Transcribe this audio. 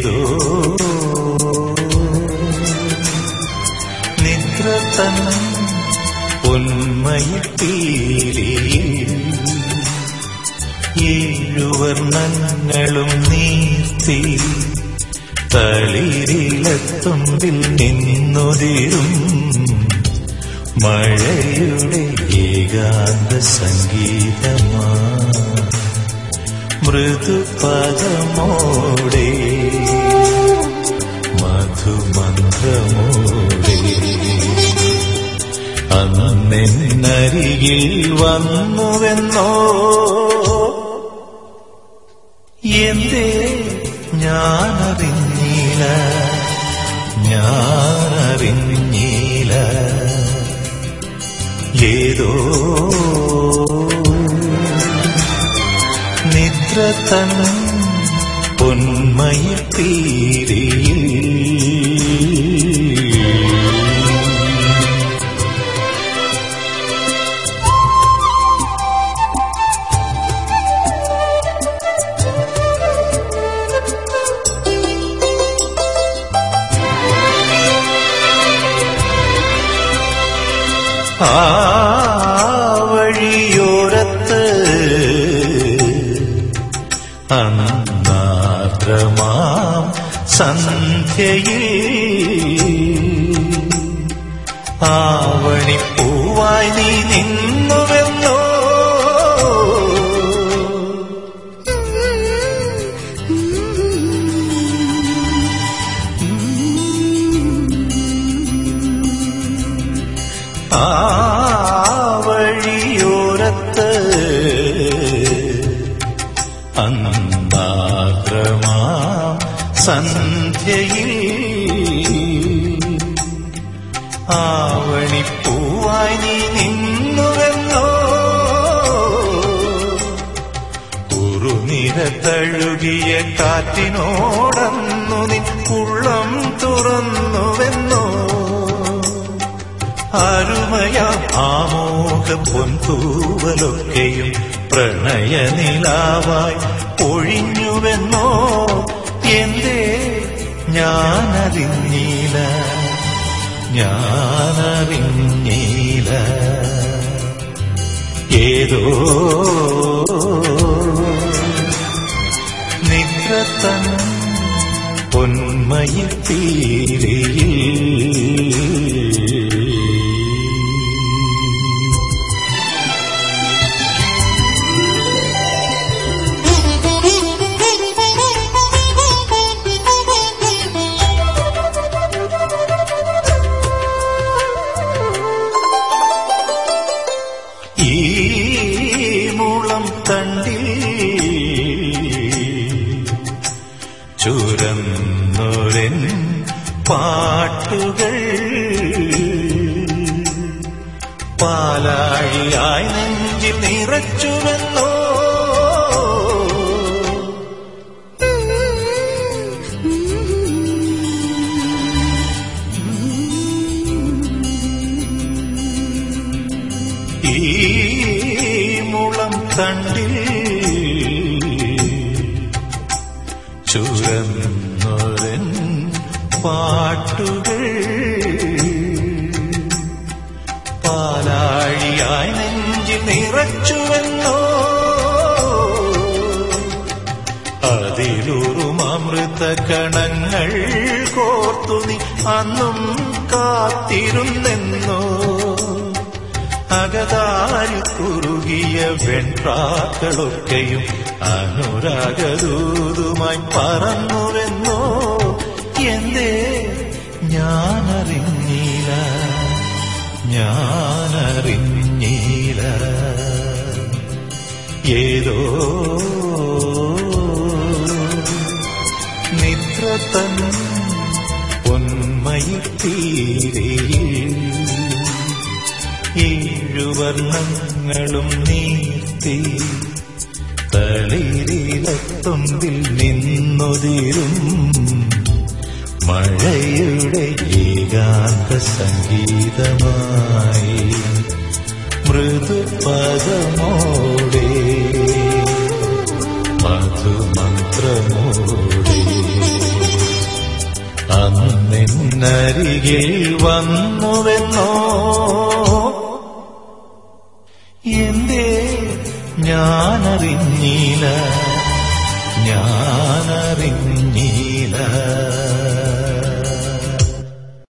ഏതോ നിദ്ര തൻ പൊന്മയിപ്പീലിയിൽ ഏഴുവർണ്ണങ്ങളും നീർത്തി തളിരിലത്തുമ്പിൽ നിന്നുതിരും മഴയുടെ ഏകാന്ത സംഗീതമാ മൃദുപദമോടെ മധുമന്ത്രമോടെ അന്നെന്നരികിൽ വന്നുവെന്നോ എന്തേ ഞാനറിഞ്ഞില്ല ഞാനറിഞ്ഞില്ല ഏതോ നിദ്ര തൻ പൊന്മയിപ്പീരിയിൽ ആ വഴിയോരത്ത് അന്നാദ്രമാം സന്ധ്യയിൽ ആവണിപ്പൂവായി നീ നിന്നുവെന്നോ ആ വഴിയോരത്ത് അന്നാദ്രമാ സന്ധ്യയിൽ ആവണിപ്പൂവായി നീ നിന്നുവെന്നോ കുറുനിര തഴുകിയ കാറ്റിനോടന്നു നിൻ ഉള്ളം തുറന്നുവെന്നോ അരുമയാം ആമോഹ പൊൻതൂവലൊക്കെയും പ്രണയനിലാവായി ഒഴിഞ്ഞുവെന്നോ എന്തേ ഞാനറിഞ്ഞില്ല ഞാനറിഞ്ഞില്ല ഏതോ നിദ്ര തൻ പൊന്മയിൽ ഈ മുളം തണ്ടിൽ ചുരന്നൊരൻ പാട്ടുകൾ പാലാഴിയായി നെഞ്ചിൽ നിറച്ചുവെന്നോ ഈ മുളം തണ്ടിൽ ചുരന്നൊരൻ പാട്ടുകൾ പാലാഴിയായി നെഞ്ചിൽ നിറച്ചുവെന്നോ അതിലൂറും അമൃത കണങ്ങൾ കോർത്തു നീ അന്നും കാത്തിരുന്നെന്നോ അകതാരിൽ കുറുകിയ വെൺപ്രാക്കളൊക്കെയും അനുരാഗദൂതുമായി പറന്നുവെന്നോ എന്തേ ഞാനറിഞ്ഞില്ല ഞാനറിഞ്ഞില്ല ഏതോ നിദ്ര തൻ പൊന്മയിത്തീരയിൽ ഏഴുവർണ്ണങ്ങളും നീർത്തി തളിരിലത്തുമ്പിൽ നിന്നൊതിരും മഴയുടെ ഏകാന്ത സംഗീതമായി മൃദുപദമോടെ മധുമന്ത്രമോടെ വന്നെന്നരികിൽ വന്നുവെന്നോ എന്തേ ഞാനറിഞ്ഞില്ല ഞാനറിഞ്ഞില്ല